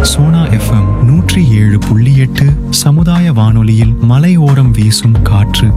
Sona FM நூற்றி ஏழு புள்ளி எட்டு சமுதாய வானொலியில் மலையோரம் வீசும் காற்று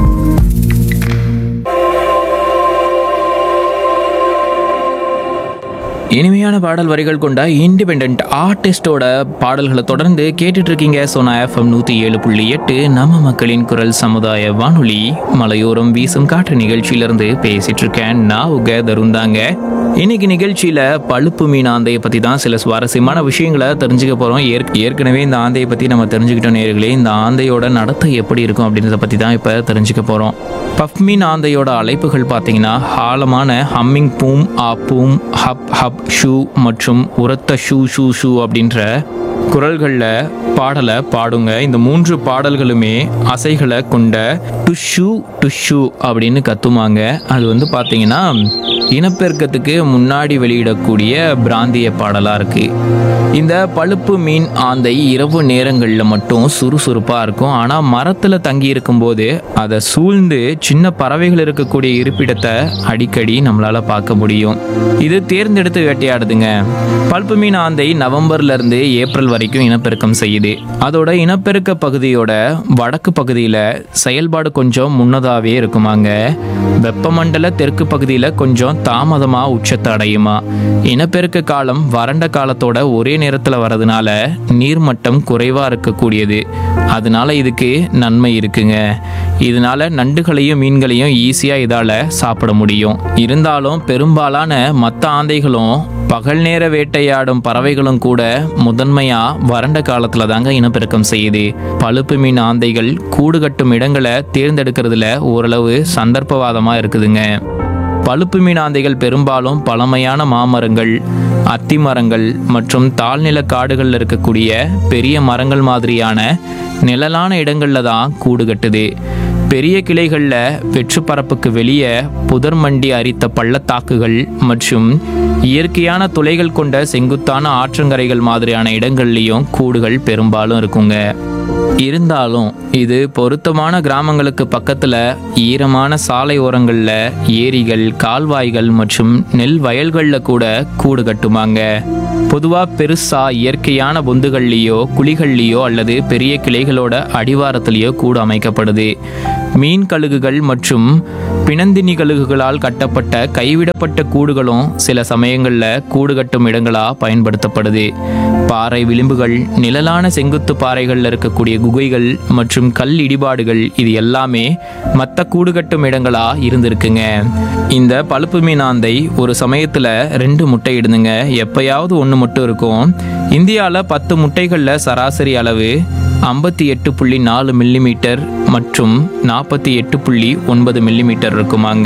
இனிமையான பாடல் வரிகள் கொண்ட இண்டிபெண்ட் ஆர்டிஸ்டோட பாடல்களை தொடர்ந்து கேட்டுட்டு இருக்கீங்க சோனா எஃப்எம் நூத்தி ஏழு புள்ளி எட்டு நம்ம மக்களின் குரல் சமுதாய வானொலி மலையோரம் வீசும் காற்று நிகழ்ச்சியிலிருந்து பேசிட்டு இருக்கேன் நான் உங்க தருந்தாங்க இன்னைக்கு நிகழ்ச்சியில பழுப்பு மீன் ஆந்தையை பத்தி தான் சில சுவாரஸ்யமான விஷயங்களை தெரிஞ்சுக்க போறோம் ஏற்க- ஏற்கனவே இந்த ஆந்தையை பத்தி நம்ம தெரிஞ்சுக்கிட்டோம் நேர்களே இந்த ஆந்தையோட நடத்தை எப்படி இருக்கும் அப்படின்றத பத்தி தான் இப்ப தெரிஞ்சுக்க போறோம் பஃப் மீன் ஆந்தையோட அழைப்புகள் பார்த்தீங்கன்னா ஆழமான ஹம்மிங் பூம் ஆ பூம் ஹப் ஹப் ஷூ மற்றும் உரத்த ஷூ ஷூ ஷூ அப்படின்ற குரல்களில் பாடலை பாடுங்க இந்த மூன்று பாடல்களுமே அசைகளை கொண்ட டுஷு டுஷு அப்படின்னு கத்துமாங்க அது வந்து பார்த்தீங்கன்னா இனப்பெருக்கத்துக்கு முன்னாடி வெளியிடக்கூடிய பிராந்திய பாடலாக இருக்கு இந்த பழுப்பு மீன் ஆந்தை இரவு நேரங்களில் மட்டும் சுறுசுறுப்பாக இருக்கும் ஆனால் மரத்தில் தங்கி இருக்கும்போது அதை சூழ்ந்து சின்ன பறவைகள் இருக்கக்கூடிய இருப்பிடத்தை அடிக்கடி நம்மளால பார்க்க முடியும் இது தேர்ந்தெடுத்து வேட்டையாடுதுங்க பழுப்பு மீன் ஆந்தை நவம்பர்ல இருந்து ஏப்ரல் வரைக்கும் இனப்பெருக்கம் செய்யுது அதோட இனப்பெருக்க பகுதியோட வடக்கு பகுதியில செயல்பாடு கொஞ்சம் முன்னதாவே இருக்குமாங்க வெப்பமண்டல தெற்கு பகுதியில கொஞ்சம் தாமதமா உச்சத்தை அடையுமா இனப்பெருக்க காலம் வறண்ட காலத்தோட ஒரே நேரத்துல வரதுனால நீர்மட்டம் குறைவா இருக்கக்கூடியது அதனால இதுக்கு நன்மை இருக்குங்க இதனால நண்டுகளையும் மீன்களையும் ஈஸியா இதால சாப்பிட முடியும் இருந்தாலும் பெரும்பாலான மற்ற ஆந்தைகளும் பகல் நேர வேட்டையாடும் பறவைகளும் கூட முதன்மையா வறண்ட காலத்துல தாங்க இனப்பெருக்கம் செய்யுது பழுப்பு மீன் ஆந்தைகள் கூடு கட்டும் இடங்களை தேர்ந்தெடுக்கிறதுல ஓரளவு சந்தர்ப்பவாதமா இருக்குதுங்க பழுப்பு மீன் ஆந்தைகள் பெரும்பாலும் பழமையான மாமரங்கள் அத்தி மரங்கள் மற்றும் தாழ்நில காடுகளில் இருக்கக்கூடிய பெரிய மரங்கள் மாதிரியான நிழலான இடங்கள்ல தான் கூடு கட்டுது பெரிய கிளைகளில் வெற்று பரப்புக்கு வெளியே புதர் மண்டி அரித்த பள்ளத்தாக்குகள் மற்றும் இயற்கையான துளைகள் கொண்ட செங்குத்தான ஆற்றங்கரைகள் மாதிரியான இடங்கள்லையும் கூடுகள் பெரும்பாலும் இருக்குங்க இருந்தாலும் இது பொருத்தமான கிராமங்களுக்கு பக்கத்துல ஈரமான சாலை ஓரங்கள்ல ஏரிகள் கால்வாய்கள் மற்றும் நெல் வயல்கள்ல கூட கூடு கட்டுமாங்க பொதுவா பெருசா இயற்கையான பொந்துகள்லயோ குழிகள்லயோ அல்லது பெரிய கிளைகளோட அடிவாரத்திலேயோ கூடு அமைக்கப்படுது மீன் கழுகுகள் மற்றும் பிணந்தினி கழுகுகளால் கட்டப்பட்ட கைவிடப்பட்ட கூடுகளும் சில சமயங்கள்ல கூடு கட்டும் இடங்களா பயன்படுத்தப்படுது பாறை விளிம்புகள் நிழலான செங்குத்து பாறைகள்ல இருக்கக்கூடிய குகைகள் மற்றும் கல் இடிபாடுகள் இது எல்லாமே மற்ற கூடு கட்டும் இடங்களா இருந்திருக்குங்க இந்த பழுப்பு மீனாந்தை ஒரு சமயத்துல ரெண்டு முட்டை இடுதுங்க எப்பயாவது ஒன்று மட்டும் இருக்கும் இந்தியாவில் பத்து முட்டைகளில் சராசரி அளவு ஐம்பத்தி எட்டு புள்ளி நாலு மில்லிமீட்டர் மற்றும் நாற்பத்தி எட்டு புள்ளி ஒன்பது மில்லிமீட்டர் இருக்குமாங்க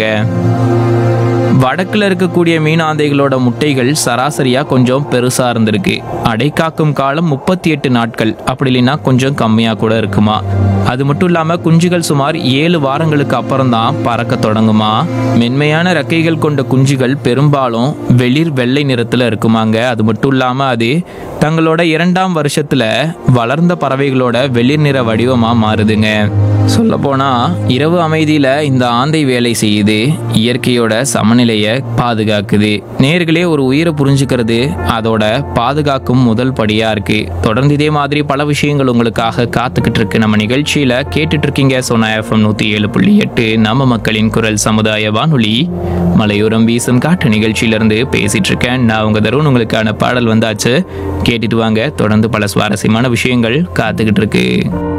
வடக்குல இருக்கக்கூடிய மீனாந்தைகளோட முட்டைகள் சராசரியா கொஞ்சம் பெருசா இருந்திருக்கு அடைக்காக்கும் காலம் முப்பத்தி எட்டு நாட்கள் அப்படி இல்லைன்னா கொஞ்சம் கம்மியா கூட இருக்குமா அது மட்டும் இல்லாம குஞ்சுகள் சுமார் ஏழு வாரங்களுக்கு அப்புறம் தான் பறக்க தொடங்குமா மென்மையான ரெக்கைகள் கொண்ட குஞ்சுகள் பெரும்பாலும் வெளிர் வெள்ளை நிறத்துல இருக்குமாங்க அது மட்டும் இல்லாம அது தங்களோட இரண்டாம் வருஷத்துல வளர்ந்த பறவைகளோட வெளிர் நிற வடிவமா மாறுதுங்க சொல்ல போனா இரவு அமைதியில இந்த ஆந்தை வேலை செய்யுது இயற்கையோட சமநிலையை பாதுகாக்குது நேர்களே ஒரு உயிரை புரிஞ்சுக்கிறது அதோட பாதுகாக்கும் முதல் படியா இருக்கு தொடர்ந்து இதே மாதிரி பல விஷயங்கள் உங்களுக்காக காத்துக்கிட்டு இருக்கு நம்ம நிகழ்ச்சியில கேட்டுட்டு இருக்கீங்க சோனா எஃப்எம் நூத்தி ஏழு புள்ளி எட்டு நம்ம மக்களின் குரல் சமுதாய வானொலி மலையோரம் வீசும் காட்டு நிகழ்ச்சியிலிருந்து பேசிட்டு இருக்கேன் நான் உங்க தருண் உங்களுக்கான பாடல் வந்தாச்சு கேட்டுட்டு வாங்க தொடர்ந்து பல சுவாரஸ்யமான விஷயங்கள் காத்துக்கிட்டு இருக்கு